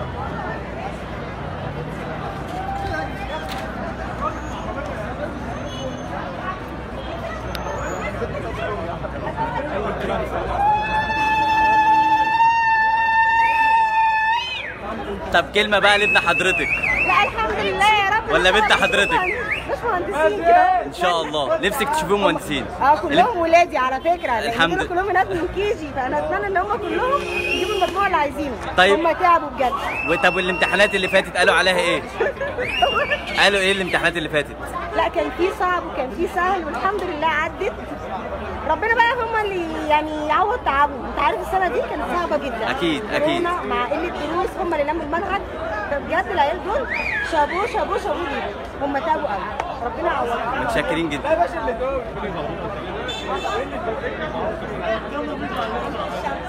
طب كلمه بقى لابن حضرتك لا الحمد لله يا رب ولا مش بنت مهندسين، حضرتك؟ مش مهندسين كده ان شاء الله نفسك تشوفيهم مهندسين اه كلهم ولادي على فكره لان الحمد دول كلهم هناك من كيجي فانا اتمنى ان هم كلهم يجيبوا المجموع اللي عايزينه طيب. هم تعبوا بجد وطب والامتحانات اللي فاتت قالوا عليها ايه قالوا ايه الامتحانات اللي فاتت لا كان في صعب وكان في سهل والحمد لله عدت ربنا بقى هم اللي يعني يعوض تعبهم انت عارف السنه دي كانت صعبه جدا أكيد، أكيد. كورونا مع قله دروس هم اللي لموا المنهج بجد العيال دول شابوه شابوه شابوه ليهم هم تعبوا قوي ربنا يعوضهم متشكرين جدا